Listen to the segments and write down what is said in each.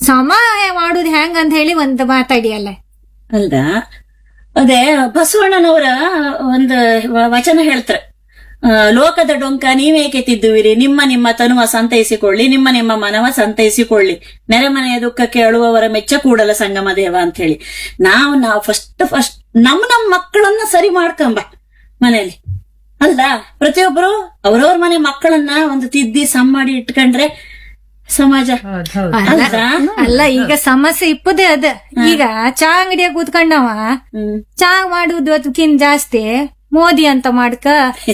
ಸಮ ಮಾಡುದು ಹೆಂಗ್ ಅಂತ ಹೇಳಿ ಒಂದ್ ಮಾತಾಡಿಯಲ್ಲ ಅಲ್ದ ಅದೇ ಬಸವಣ್ಣನವರ ಒಂದು ವ- ವಚನ ಹೇಳ್ತಾರೆ ಆ, ಲೋಕದ ಡೊಂಕ ನೀವೇಕೆ ತಿದ್ದುವಿರಿ ನಿಮ್ಮ ನಿಮ್ಮ ತನುವ ಸಂತೈಸಿಕೊಳ್ಳಿ ನಿಮ್ಮ ನಿಮ್ಮ ಮನವ ಸಂತೈಸಿಕೊಳ್ಳಿ ನೆರೆಮನೆಯ ದುಃಖಕ್ಕೆ ಅಳುವವರ ಮೆಚ್ಚ ಕೂಡಲ ಸಂಗಮ ದೇವ ಅಂತ ಹೇಳಿ ನಾವು ನಾವು ಫಸ್ಟ್ ಫಸ್ಟ್ ನಮ್ ನಮ್ ಮಕ್ಕಳನ್ನ ಸರಿ ಮಾಡ್ಕೊಂಬ ಮನೆಯಲ್ಲಿ ಅಲ್ದ ಪ್ರತಿಯೊಬ್ಬರು ಅವ್ರವ್ರ ಮನೆ ಮಕ್ಕಳನ್ನ ಒಂದು ತಿದ್ದಿ ಸಮ್ ಮಾಡಿ ಇಟ್ಕೊಂಡ್ರೆ ಸಮಾಜ ಅಲ್ಲ ಅಲ್ದಾ? ಅಲ್ಲ ಈಗ ಸಮಸ್ಯೆ ಇಪ್ಪದೇ ಅದ ಈಗ ಚಾ ಅಂಗಡಿಯಾಗ ಕೂತ್ಕೊಂಡವ ಹ್ಮ್ ಚಾ ಮಾಡುದು ಅದಕ್ಕಿಂತ ಜಾಸ್ತಿ ಮೋದಿ ಅಂತ ಮಾಡ್ಕ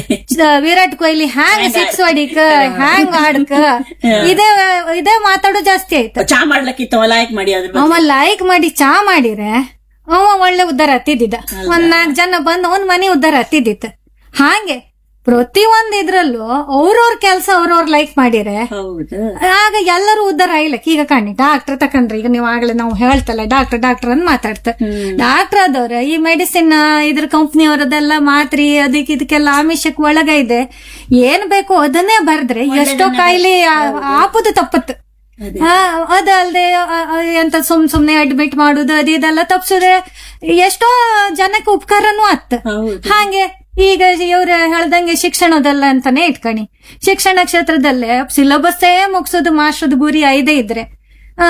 ಚ- ವಿರಾಟ್ ಕೊಹ್ಲಿ ಹ್ಯಾಂಗ್ ಸಿಕ್ಸ್ ಹೊಡಿಕ ಹ್ಯಾಂಗ್ ಆಡ್ಕ ಇದೇ ಇದೇ ಮಾತಾಡೋ ಜಾಸ್ತಿ ಆಯ್ತು ಚಾ ಮಾಡ್ಲಕ್ಕಿತ್ತವ ಲೈಕ್ ಮಾಡಿ ಅದ್ರ ಬಗ್ಗೆ. ಅವ ಲೈಕ್ ಮಾಡಿ ಚಾ ಮಾಡಿರೆ ಅವ ಒಳ್ಳೆ ಉದ್ದಾರ ಹತ್ತಿದ್ದ ಒಂದ್ ನಾಲ್ಕ್ ಜನ ಬಂದ್ ಅವನ್ ಮನೆ ಉದ್ದಾರ ಹತ್ತಿದ್ದಿತ್ತು ಹಾಗೆ ಪ್ರತಿ ಒಂದ್ ಇದ್ರಲ್ಲೂ ಅವ್ರವ್ರ ಕೆಲ್ಸ ಅವ್ರವ್ರ ಲೈಕ್ ಮಾಡಿರೆ ಹೌದು ಆಗ ಎಲ್ಲರೂ ಉದ್ದಾರ ಆಯ್ಲಕ್ ಈಗ ಕಣ್ಣಿ ಡಾಕ್ಟರ್ ತಕೊಂಡ್ರಿ ಈಗ ನೀವು ಆಗ್ಲೇ ನಾವು ಹೇಳ್ತಲ್ಲ ಡಾಕ್ಟರ್ ಡಾಕ್ಟರ್ ಅಂತ ಮಾತಾಡ್ತ ಡಾಕ್ಟರ್ ಆದವ್ರ ಈ ಮೆಡಿಸಿನ್ ಇದ್ರ ಕಂಪ್ನಿಯವರದೆಲ್ಲ ಮಾತ್ರಿ ಅದಕ್ಕೆ ಇದಕ್ಕೆಲ್ಲ ಆಮಿಷಕ್ ಒಳಗ ಇದೆ ಏನ್ ಬೇಕು ಅದನ್ನೇ ಬರ್ದ್ರೆ ಎಷ್ಟೋ ಕಾಯಿಲೆ ಆ- ಆಪುದು ತಪ್ಪತ್ತು ಆ, ಅದಲ್ದೆ ಆ, ಆ, ಎಂತ ಸುಮ್ ಸುಮ್ನೆ ಅಡ್ಮಿಟ್ ಮಾಡುದು ಅದು ಇದೆಲ್ಲ ತಪ್ಸುದೆ ಎಷ್ಟೋ ಜನಕ್ಕೆ ಉಪಕಾರನೂ ಆತ್ ಹೌದು ಹಾಗೆ ಈಗ ಇವ್ರ ಹೇಳ್ದಂಗೆ ಶಿಕ್ಷಣದಲ್ಲ ಅಂತಾನೆ ಇಟ್ಕಣಿ ಶಿಕ್ಷಣ ಕ್ಷೇತ್ರದಲ್ಲೇ ಸಿಲಬಸ್ಸೇ ಮುಗಿಸೋದು ಮಾಸ್ಟರ್ದ ಗುರಿ ಐದೇ ಇದ್ರೆ ಆ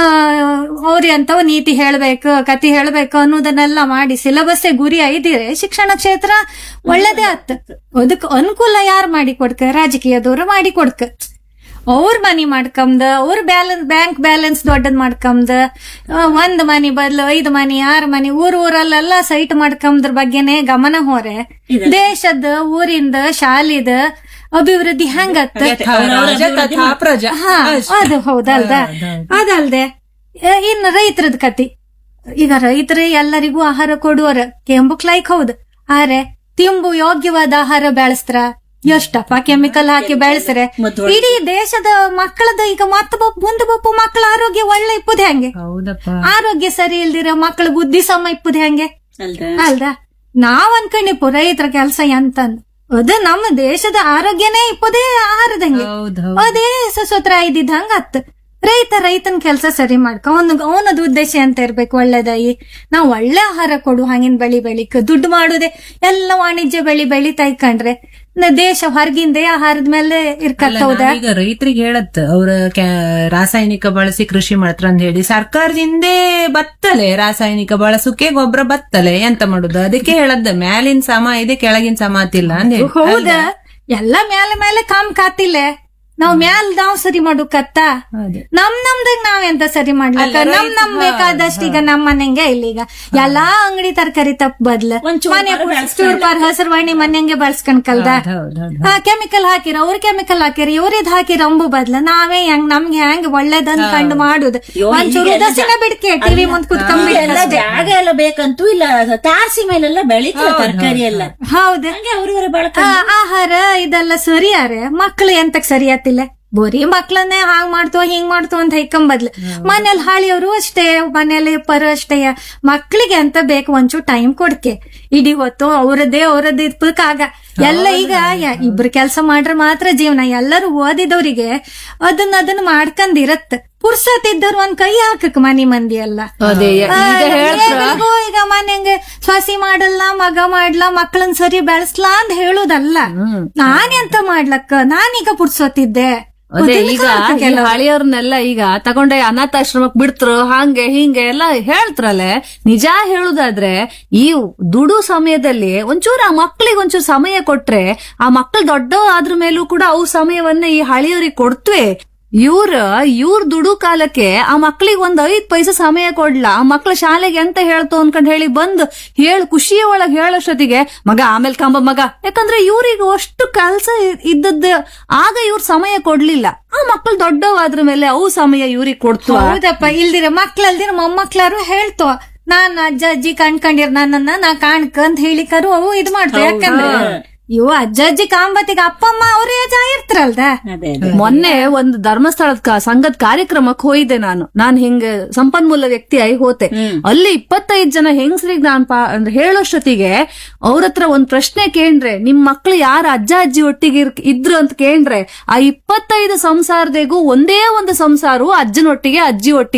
ಅವ್ರಿ ಅಂತವ್ ನೀತಿ ಹೇಳ್ಬೇಕು ಕತಿ ಹೇಳ್ಬೇಕು ಅನ್ನೋದನ್ನೆಲ್ಲ ಮಾಡಿ ಸಿಲಬಸ್ಸೇ ಗುರಿ ಐದಿದ್ರೆ ಶಿಕ್ಷಣ ಕ್ಷೇತ್ರ ಒಳ್ಳೇದೇ ಆತ್ ಅದಕ್ ಅನುಕೂಲ ಯಾರು ಮಾಡಿ ಕೊಡ್ಕ ರಾಜಕೀಯದವ್ರು ಮಾಡಿ ಕೊಡ್ಕ ಅವ್ರ ಮನಿ ಮಾಡ್ಕಂದ ಅವ್ರ ಬ್ಯಾಲೆನ್ಸ್ ಬ್ಯಾಂಕ್ ಬ್ಯಾಲೆನ್ಸ್ ದೊಡ್ಡದ್ ಮಾಡ್ಕಂದ ಆ, ಒಂದ್ ಮನಿ ಬದ್ಲು ಐದ್ ಮನಿ ಆರ್ ಮನಿ ಊರ್ ಊರಲ್ಲೆಲ್ಲ ಸೈಟ್ ಮಾಡ್ಕಂದ್ರ ಬಗ್ಗೆನೆ ಗಮನ ಹೋರೆ ದೇಶದ ಊರಿಂದ ಶಾಲಿದ ಅಭಿವೃದ್ಧಿ ಹೆಂಗತ್ತ ರಾಜ ತಥಾ ಪ್ರಜಾ ಹಾ ಅದು ಹೌದಲ್ದ ಅದಲ್ದೆ ಆ, ಇನ್ನು ರೈತರದ್ ಕತಿ ಈಗ ರೈತರೇ ಎಲ್ಲರಿಗೂ ಆಹಾರ ಕೊಡುವರ ಕೆಂಬುಕ್ ಲೈಕ್ ಹೌದು ಆರೆ ತಿಂಬು ಯೋಗ್ಯವಾದ ಆಹಾರ ಬೆಳೆಸ್ತಾರ ಎಷ್ಟಪ್ಪ ಕೆಮಿಕಲ್ ಹಾಕಿ ಬೆಳೆಸ್ರೆ ಮತ್ತ್ ಇಡೀ ದೇಶದ ಮಕ್ಕಳದ ಈಗ ಮತ್ತ ಬಪ್- ಮುಂದೆ ಬಪ್ಪ ಮಕ್ಕಳ ಆರೋಗ್ಯ ಒಳ್ಳೆ ಇಪ್ಪುದು ಹೆಂಗೆ ಹೌದಪ್ಪ ಆರೋಗ್ಯ ಸರಿ ಇಲ್ದಿರ ಮಕ್ಕಳ ಬುದ್ಧಿ ಸಮ ಇಪ್ಪುದು ಹೆಂಗೆ ಅಲ್ದ ಅಲ್ದ ನಾವ್ ಅನ್ಕೊಂಡಿಪ್ಪು ರೈತರ ಕೆಲಸ ಎಂತಂದ್ ಅದು ನಮ್ಮ ದೇಶದ ಆರೋಗ್ಯನೇ ಇಪ್ಪದೇ ಆಹಾರದಂಗೆ ಹೌದ್ ಅದೇ ಸಸೋತ್ರ ಇದ್ದಿದ್ದಂಗ ಅತ್ ರೈತ ರೈತನ ಕೆಲಸ ಸರಿ ಮಾಡ್ಕ ಅವನ ಅವನದ ಉದ್ದೇಶ ಅಂತ ಇರ್ಬೇಕು ಒಳ್ಳೇದಾಗಿ ನಾವ್ ಒಳ್ಳೆ ಆಹಾರ ಕೊಡು ಹಂಗಿನ ಬೆಳಿ ಬೆಳಿಕ್ ದುಡ್ಡು ಮಾಡುದೇ ಎಲ್ಲ ವಾಣಿಜ್ಯ ಬೆಳಿ ಬೆಳಿತಾ ಇಕ್ಕಂಡ್ರೆ ನ- ದೇಶ ಹೊರಗಿಂದೇ ಆಹಾರದ ಮೇಲೆ ಇರ್ಕತ್ತ ಹೌದಾ ಈಗ ರೈತರಿಗೆ ಹೇಳತ್ ಅವ್ರ ಕ್ಯಾ- ರಾಸಾಯನಿಕ ಬಳಸಿ ಕೃಷಿ ಮಾಡ್ತಾರ ಅಂತ ಹೇಳಿ ಸರ್ಕಾರದಿಂದೇ ಬತ್ತಲೆ ರಾಸಾಯನಿಕ ಬಳಸಕ್ಕೆ ಗೊಬ್ಬರ ಬತ್ತಲೆ ಎಂತ ಮಾಡುದು ಅದಕ್ಕೆ ಹೇಳದ್ದ ಮ್ಯಾಲಿನ ಸಮ ಇದೆ ಕೆಳಗಿನ ಸಮ ಆತಿಲ್ಲ ಅಂತ ಹೇಳಿ ಹೌದಾ ಎಲ್ಲ ಮೇಲೆ ಮೇಲೆ ಕಾಮ್ ಕಾತಿಲ್ಲ ನಾವ್ ಮ್ಯಾಲ್ ನಾವ್ ಸರಿ ಮಾಡುಕತ್ತ ಅದೇ. ನಮ್ ನಮ್ದಾಗ ನಾವೆಂತ ಸರಿ ಮಾಡ್ಲಕ್ಕ ನಮ್ ನಮ್ ಬೇಕಾದಷ್ಟು ಈಗ ನಮ್ ಮನೆಂಗೆ ಇಲ್ಲ ಈಗ ಎಲ್ಲಾ ಅಂಗಡಿ ತರಕಾರಿ ತಪ್ಪ ಬದ್ಲ ಒಂದ್ ಚೂರ್ ಮನೆ ಪಾರ್ ಬೆಳ್ಸ್ಕೊಂಡ್ ಚೂರ್ಪಾರ್ ಹಸರ್ವಾಣಿ ಮನೆಂಗೆ ಬೆಳ್ಸ್ಕೊಂಡ್ ಕಲ್ದ ಹೌದ್ ಹೌದ್ ಹೌದ್. ಕೆಮಿಕಲ್ ಹಾಕಿರ ಅವ್ರ ಕೆಮಿಕಲ್ ಹಾಕಿರ ಇವ್ರಿದ್ ಹಾಕಿರ ಅಂಬು ಬದ್ಲ ನಾವೇ ಹೆಂಗ್ ನಮ್ಗೆ ಹೆಂಗ್ ಒಳ್ಳೇದಂದ್ ಕಂಡು ಮಾಡುದು ಅಯ್ಯೋ, ಒಂಚೂರು ಈಗೆಲ್ಲ ಉದಾಸೀನ ಬಿಡ್ಕೆ ಟಿವಿ ಮುಂದ್ ಎಲ್ಲ ಕುತ್ಕೊಂಡ್ಬಿಟ್ಟು ಜಾಗ ಎಲ್ಲ ಬೇಕಂತೂ ಇಲ್ಲ ತಾರಸಿ ಮೇಲೆಲ್ಲ ಬೆಳೀತಾರೆ ತರಕಾರಿ ಎಲ್ಲ ಹೌದು ಹಂಗೆ ಅವ್ರವ್ರ ಬಳಕ ಆ, ಆಹಾರ ಇದೆಲ್ಲ ಸರಿಯಾರೆ ಮಕ್ಳು ಎಂತಕ್ ಸರಿಯಾತಿಲ್ಲ ಬರೀ ಮಕ್ಳನ್ನೇ ಹಾಂಗ್ ಮಾಡ್ತೋ ಹಿಂಗ್ ಮಾಡ್ತೋ ಅಂತ ಹೈಕೊಂಬದ್ಲು ಮನೇಲಿ ಹಾಳಿಯವರು ಅಷ್ಟೇ ಮನೇಲಿ ಪರ ಅಷ್ಟೇ ಮಕ್ಳಿಗೆ ಅಂತ ಬೇಕು ಒಂಚೂರು ಟೈಮ್ ಕೊಡ್ಕೆ ಇಡೀ ಹೊತ್ತು ಅವ್ರದ್ದೇ ಅವ್ರದ್ದೇ ಇದ್ಕಾಗ ಎಲ್ಲ ಈಗ ಯ- ಇಬ್ರು ಕೆಲಸ ಮಾಡ್ರೆ ಮಾತ್ರ ಜೀವನ ಎಲ್ಲರೂ ಓದಿದವ್ರಿಗೆ ಅದನ್ನ ಅದನ್ನ ಮಾಡ್ಕಂದಿರತ್ ಪುರ್ಸತ್ ಇದ್ದವ್ರು ಒಂದ್ ಕೈ ಹಾಕಕ್ ಮನಿ ಮಂದಿ ಎಲ್ಲ ಅದೇ ಆ, ಈಗ ಹೇಳ್ತ್ರ ಹೇಗೂ ಈಗ ಮನೆಗೆ ಸೊಸಿ ಮಾಡಲ್ಲ ಮಗ ಮಾಡ್ಲಾ ಮಕ್ಕಳನ್ ಸರಿ ಬೆಳೆಸ್ಲಾ ಅಂತ ಹೇಳುದಲ್ಲ ನಾನೆಂತ ಮಾಡ್ಲಕ್ಕ ನಾನೀಗ ಪುಡ್ಸೋತಿದ್ದೆ ಅದೇ ಈಗ ಈ ಹಳಿಯವ್ರನ್ನೆಲ್ಲ ಈಗ ತಗೊಂಡೆ ಅನಾಥಾಶ್ರಮಕ್ ಬಿಡ್ತ್ರು ಹಂಗೆ ಹಿಂಗೆ ಎಲ್ಲ ಹೇಳ್ತ್ರಲೆ ನಿಜ ಹೇಳುದಾದ್ರೆ ಈ ದುಡು ಸಮಯದಲ್ಲಿ ಒಂಚೂರು ಆ ಮಕ್ಳಿಗೆ ಒಂಚೂರು ಸಮಯ ಕೊಟ್ರೆ ಆ ಮಕ್ಳು ದೊಡ್ಡ ಆದ್ರ ಮೇಲೂ ಕೂಡ ಅವು ಸಮಯವನ್ನ ಈ ಹಳಿಯವ್ರಿಗೆ ಕೊಡ್ತ್ವೆ ಇವ್ರ ಇವ್ರ ದುಡು ಕಾಲಕ್ಕೆ ಆ ಮಕ್ಳಿಗೆ ಒಂದ್ ಐದ್ ಪೈಸೆ ಸಮಯ ಕೊಡ್ಲ ಆ ಮಕ್ಳ ಶಾಲೆಗೆ ಎಂತ ಹೇಳ್ತು ಅನ್ಕೊಂಡ್ ಹೇಳಿ ಬಂದು ಹೇಳು ಖುಷಿಯ ಒಳಗ್ ಹೇಳೋಷ್ಟೊತ್ತಿಗೆ ಮಗ ಆಮೇಲೆ ಕಂಬ ಮಗ ಯಾಕಂದ್ರೆ ಇವ್ರಿಗೆ ಅಷ್ಟು ಕೆಲ್ಸ ಇದ್ದದ್ದು ಆಗ ಇವ್ರ ಸಮಯ ಕೊಡ್ಲಿಲ್ಲ ಆ ಮಕ್ಳು ದೊಡ್ಡವಾದ್ರ ಮೇಲೆ ಅವು ಸಮಯ ಇವ್ರಿಗೆ ಕೊಡ್ತು ಹೌದಪ್ಪ ಇಲ್ದಿರ ಮಕ್ಳಲ್ದಿರ ಮೊಮ್ಮಕ್ಳಾರು ಹೇಳ್ತೋ ನಾನ್ ಅಜ್ಜ ಅಜ್ಜಿ ಕಣ್ಕೊಂಡಿರ್ ನನ್ನನ್ನ ನಾ ಕಾಣ್ಕ ಅಂತ ಹೇಳಿಕರು ಅವು ಇದ್ ಮಾಡ್ತಾವ ಯಾಕಂದ್ರೆ ಇವು ಅಜ್ಜ ಅಜ್ಜಿ ಕಾಂಬತ್ತಿಗೆ ಅಪ್ಪ ಅಮ್ಮ ಅವ್ರೇ ಏಜ್ ಆಗಿರ್ತಾರಲ್ದ ಅದೇ ಅದೇ ಮೊನ್ನೆ ಒಂದು ಧರ್ಮಸ್ಥಳದ ಕ- ಸಂಘದ ಕಾರ್ಯಕ್ರಮಕ್ಕೆ ಹೋಯ್ದೆ ನಾನು ನಾನ್ ಹಿಂಗ ಸಂಪನ್ಮೂಲ ವ್ಯಕ್ತಿಯಾಗಿ ಹೋತೆ ಅಲ್ಲಿ ಇಪ್ಪತ್ತೈದ್ ಜನ ಹೆಂಗಸ್ರಿಗೆ ನಾನ್ ಪಾ ಅಂದ್ರೆ ಹೇಳೋಷ್ಟೊತ್ತಿಗೆ ಅವ್ರ ಹತ್ರ ಒಂದ್ ಪ್ರಶ್ನೆ ಕೇಂದ್ರೆ ನಿಮ್ ಮಕ್ಳು ಯಾರ ಅಜ್ಜ ಅಜ್ಜಿ ಒಟ್ಟಿಗೆ ಇರ್- ಇದ್ರು ಅಂತ ಕೇಂದ್ರೆ ಆ ಇಪ್ಪತ್ತೈದು ಸಂಸಾರದಿಗೂ ಒಂದೇ ಒಂದು ಸಂಸಾರವು ಅಜ್ಜನೊಟ್ಟಿಗೆ ಅಜ್ಜಿ ಒಟ್ಟಿಗೆ